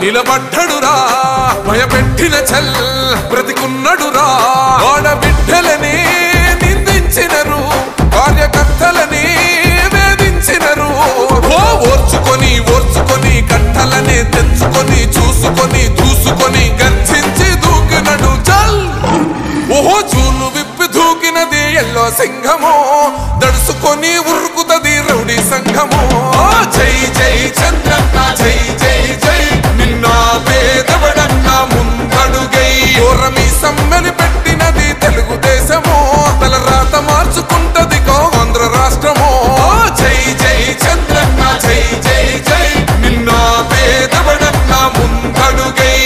నిలబడ్డడురా భయపెట్టిన చల్ బ్రతికున్నడురా ఆడబిడ్డలని నిందించినరు కార్యకర్తలని వేధించినరు ఓ ఓర్చుకొని ఓర్చుకొని కట్టలనే తెంచుకొని చూసుకొని దూసుకొని గర్జించి దూకినడు చల్ ఓహో చూలు విప్పి దూకినది ఎల్లో సింహము దడుసుకొని ఉరుకుతది రౌడీ సంఘము ఆ జై జై చంద్రన్న జై జై జై నిన్న పేదవడన్న ముందడుగై ఓరమి సమ్మెలి పెట్టినది తెలుగుదేశము తల రాత మార్చుకుంటది కో ఆంధ్ర రాష్ట్రము ఆ జై జై చంద్రన్న జై జై జై నిన్న పేదవడన్న ముందడుగై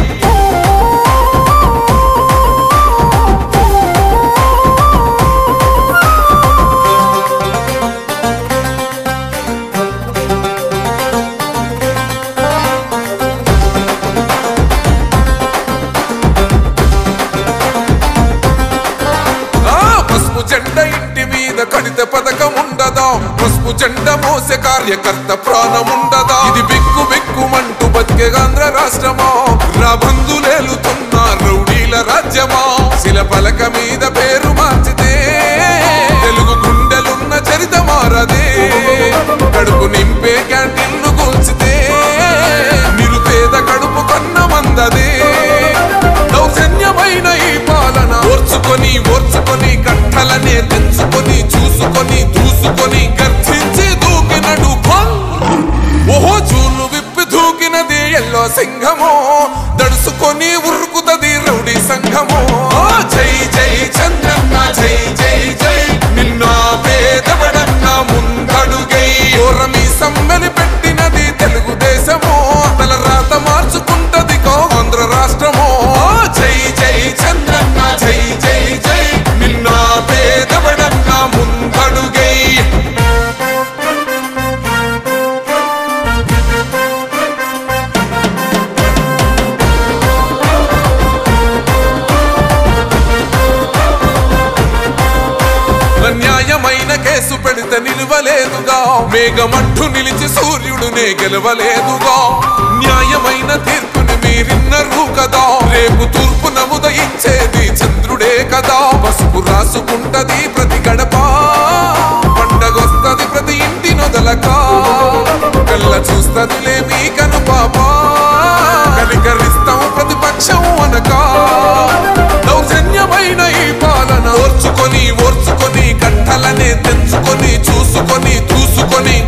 ఆ పసుపు జెండ ఇంటి మీద కడిత పథకం ఉండదా పసుపు జెండ మోసే కార్యకర్త ప్రాణం ఉండదా ఇది బిక్కు బిక్కుమంటూ బతికే ఆంధ్ర రాష్ట్రమా నా బంధులేలుతున్న రౌడీల రాజ్యమా శిల పలక మీద పేరు మార్చితే తెలుగు గుండెలున్న చరిత మారదే కడుపు నింపే క్యాంటీన్లు కూల్చితే నిరుపేద కడుపు కన్న మందదే దౌర్జన్యమైన ఈ పాలన ఓర్చుకొని ఓర్చుకొని కట్టలనే తెంచుకొని చూసుకొని దూసుకొని గర్జించి దూకినడు కొల్. ఓహో చూలు విప్పి దూకినది ఎల్లో సింహము దడుసుకొని ఉరుకుతది రౌడీ సంఘము ఆ జై జై చంద్రన్న జై జై జై నిన్న పేదవడన్న ముందడుగై ఓరమి సమ్మెలి పెట్టినది తెలుగుదేశము తల రాత మార్చుకుంటది కో ఆంధ్ర రాష్ట్రము ఆ జై జై చంద్రన్న జై జై జై నిన్న పేదవడన్న ముందడుగై అన్యాయమైన కేసు పెడితే నిలవలేదుగా మేఘమంటూ నిలిచి సూర్యుడునే గెలవలేదుగా న్యాయమైన తీర్పుని మీరిన్నరు కదా రేపు తూర్పు నముదయించేది చంద్రుడే కదా పసుపు రాసుకుంటది ప్రతి గడప పండగొస్తది ప్రతి ఇంటి నొదలక కళ్ళ చూస్తదిలే మీ కను పాప కలికరిస్తాం ప్రతిపక్షం అనక దౌర్జన్యమైన ఈ పాలన ఓర్చుకొని ఓర్చుకొని కట్టలనే తెంచుకొని చూసుకొని దూసుకొని